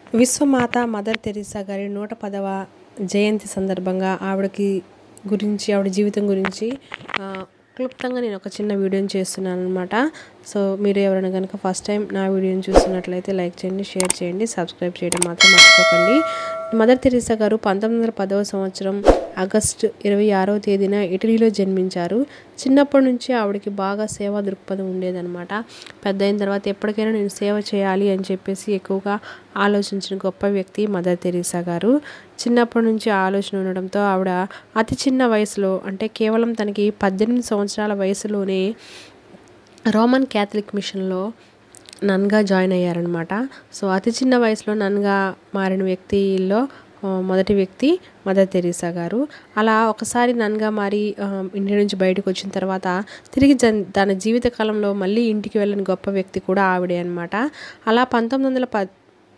విశ్వమాత mother Teresa గారి నూట పదవ జయంతి సందర్భంగా ఆవిడకి గురించి ఆవిడ జీవితం గురించి ఆ, క్లుప్తంగా నేను ఒక చిన్న వీడియోని చేస్తున్నాను అనమాట సో మీరు ఎవరైనా కనుక ఫస్ట్ టైం నా వీడియోని చూస్తున్నట్లయితే లైక్ చేయండి షేర్ చేయండి సబ్స్క్రైబ్ చేయడం మాత్రం మర్చిపోకండి మదర్ తెరీసా గారు పంతొమ్మిది వందల పదవ సంవత్సరం ఆగస్టు ఇరవై ఆరవ తేదీన ఇటలీలో జన్మించారు చిన్నప్పటి నుంచి ఆవిడకి బాగా సేవా దృక్పథం ఉండేదన్నమాట పెద్ద అయిన తర్వాత ఎప్పటికైనా నేను సేవ చేయాలి అని చెప్పేసి ఎక్కువగా ఆలోచించిన గొప్ప వ్యక్తి మదర్ తెరీసా గారు చిన్నప్పటి నుంచి ఆలోచన ఉండడంతో ఆవిడ అతి చిన్న వయసులో అంటే కేవలం తనకి పద్దెనిమిది సంవత్సరాల వయసులోనే రోమన్ క్యాథలిక్ మిషన్లో నన్గా జాయిన్ అయ్యారనమాట సో అతి చిన్న వయసులో నన్గా మారిన వ్యక్తిలో ఆ, మొదటి వ్యక్తి మదర్ తెరీసా గారు అలా ఒకసారి నన్గా మారి ఆ, ఇండియా నుంచి బయటకు వచ్చిన తర్వాత తిరిగి జన్ తన జీవిత కాలంలో మళ్ళీ ఇంటికి వెళ్ళిన గొప్ప వ్యక్తి కూడా ఆవిడే అనమాట అలా పంతొమ్మిది వందల ప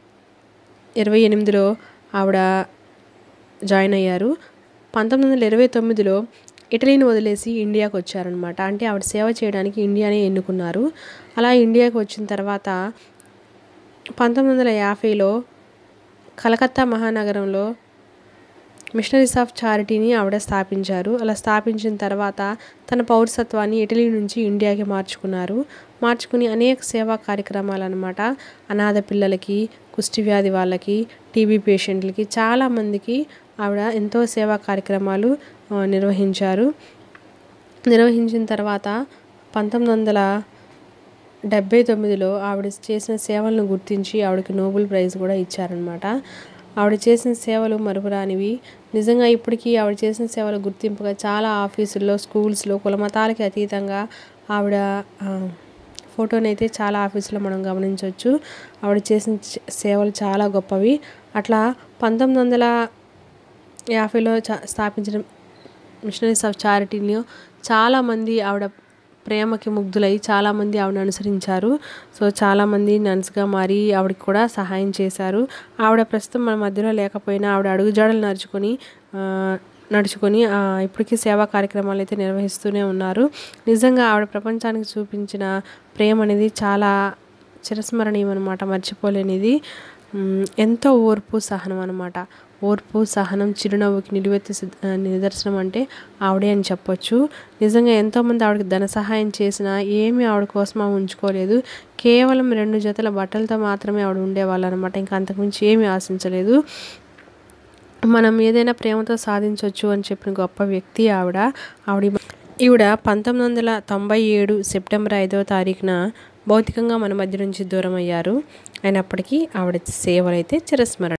ఇరవై ఎనిమిదిలో ఆవిడ జాయిన్ అయ్యారు పంతొమ్మిది వందల ఇరవై తొమ్మిదిలో ఇటలీని వదిలేసి ఇండియాకి వచ్చారనమాట అంటే ఆవిడ సేవ చేయడానికి ఇండియానే ఎన్నుకున్నారు అలా ఇండియాకి వచ్చిన తర్వాత పంతొమ్మిది వందల యాభైలో కలకత్తా మహానగరంలో మిషనరీస్ ఆఫ్ చారిటీని ఆవిడ స్థాపించారు అలా స్థాపించిన తర్వాత తన పౌరసత్వాన్ని ఇటలీ నుంచి ఇండియాకి మార్చుకున్నారు మార్చుకుని అనేక సేవా కార్యక్రమాలు అనమాట అనాథ పిల్లలకి కుష్టి వ్యాధి వాళ్ళకి టీబీ పేషెంట్లకి చాలామందికి ఆవిడ ఎంతో సేవా కార్యక్రమాలు ఆ, నిర్వహించారు నిర్వహించిన తర్వాత పంతొమ్మిది వందల డెబ్బై తొమ్మిదిలో ఆవిడ చేసిన సేవలను గుర్తించి ఆవిడకి నోబెల్ ప్రైజ్ కూడా ఇచ్చారనమాట ఆవిడ చేసిన సేవలు మరుపురానివి నిజంగా ఇప్పటికీ ఆవిడ చేసిన సేవలు గుర్తింపుగా చాలా ఆఫీసుల్లో స్కూల్స్లో కులమతాలకి అతీతంగా ఆవిడ ఆ, ఫోటోనైతే చాలా ఆఫీసులో మనం గమనించవచ్చు ఆవిడ చేసిన చ- సేవలు చాలా గొప్పవి అట్లా పంతొమ్మిది వందల యాభైలో చా స్థాపించిన మిషనరీస్ ఆఫ్ చారిటీని చాలామంది ఆవిడ ప్రేమకి ముగ్ధులై చాలామంది ఆవిడని అనుసరించారు సో చాలామంది నర్స్గా మారి ఆవిడకి కూడా సహాయం చేశారు ఆవిడ ప్రస్తుతం మన మధ్యలో లేకపోయినా ఆవిడ అడుగుజాడలు నడుచుకొని ఆ, నడుచుకొని ఆ, ఇప్పటికీ సేవా కార్యక్రమాలు అయితే నిర్వహిస్తూనే ఉన్నారు నిజంగా ఆవిడ ప్రపంచానికి చూపించిన ప్రేమ అనేది చాలా చిరస్మరణీయం అనమాట మర్చిపోలేనిది మ్, ఎంతో ఓర్పు సహనం అనమాట ఓర్పు సహనం చిరునవ్వుకి నిలువెత్తు సిద్- ఆ, నిదర్శనం అంటే ఆవిడే అని చెప్పొచ్చు నిజంగా ఎంతోమంది ఆవిడకి ధన సహాయం చేసినా ఏమీ ఆవిడ కోసం ఆమె ఉంచుకోలేదు కేవలం రెండు జతల బట్టలతో మాత్రమే ఆవిడ ఉండేవాళ్ళు అనమాట ఇంకా అంతకుమించి ఏమీ ఆశించలేదు మనం ఏదైనా ప్రేమతో సాధించవచ్చు అని చెప్పిన గొప్ప వ్యక్తి ఆవిడ ఆవిడ ఈవిడ పంతొమ్మిది వందల తొంభై ఏడు సెప్టెంబర్ ఐదవ తారీఖున భౌతికంగా మన మధ్య నుంచి దూరం అయ్యారు అయినప్పటికీ ఆవిడ సేవలు అయితే చిరస్మరణ